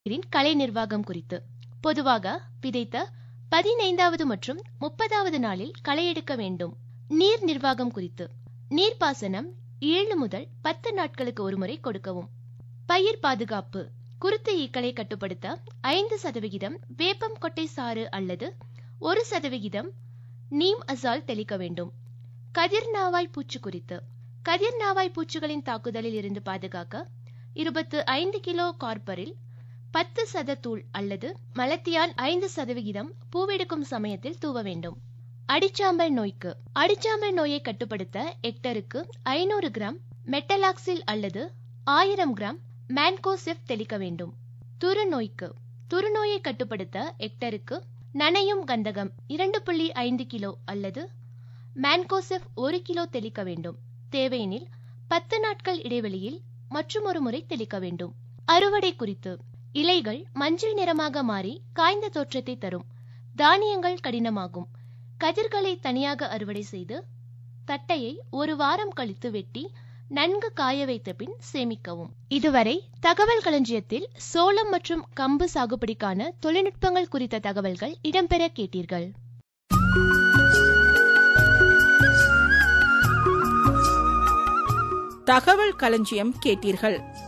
நீரின் கலை நிர்வாகம் குறித்து பொதுவாக விதைத்த பதினைந்தாவது மற்றும் முப்பதாவது நாளில் களை எடுக்க வேண்டும் நீர் நிர்வாகம் குறித்து நீர்ப்பாசனம் ஏழு முதல் பத்து நாட்களுக்கு ஒருமுறை கொடுக்கவும் பயிர் பாதுகாப்பு குருத்து ஈக்களை கட்டுப்படுத்த ஐந்து சதவிகிதம் வேப்பம் கொட்டை சாறு அல்லது ஒரு சதவிகிதம் நீம் அசால் தெளிக்க வேண்டும் கதிர்நாவாய் பூச்சு குறித்து கதிர்நாவாய் பூச்சிகளின் தாக்குதலில் இருந்து பாதுகாக்க இருபத்து ஐந்து கிலோ கார்பரில் பத்து சத தூள் அல்லது மலத்தியான் ஐந்து சதவிகிதம் பூவெடுக்கும் சமயத்தில் தூவ வேண்டும் அடிச்சாம்பல் நோய்க்கு அடிச்சாம்பல் நோயை கட்டுப்படுத்த ஹெக்டருக்கு ஐநூறு கிராம் மெட்டலாக்சில் அல்லது ஆயிரம் கிராம் மேன்கோசெஃப் தெளிக்க வேண்டும் துரு நோய்க்கு துருநோயை கட்டுப்படுத்த ஹெக்டருக்கு நனையும் கந்தகம் இரண்டு புள்ளி ஐந்து கிலோ அல்லது மேன்கோசெஃப் ஒரு கிலோ தெளிக்க வேண்டும் தேவையெனில் பத்து நாட்கள் இடைவெளியில் மற்றும் ஒரு முறை தெளிக்க வேண்டும் அறுவடை குறித்து இலைகள் மஞ்சள் நிறமாக மாறி காய்ந்த தோற்றத்தை தரும் தானியங்கள் கடினமாகும் கதிர்களை தனியாக அறுவடை செய்து தட்டையை ஒரு வாரம் கழித்து வெட்டி நன்கு காய வைத்த பின் சேமிக்கவும் இதுவரை தகவல் களஞ்சியத்தில் சோளம் மற்றும் கம்பு சாகுபடிக்கான தொழில்நுட்பங்கள் குறித்த தகவல்கள் இடம்பெற கேட்டீர்கள் தகவல் களஞ்சியம் கேட்டீர்கள்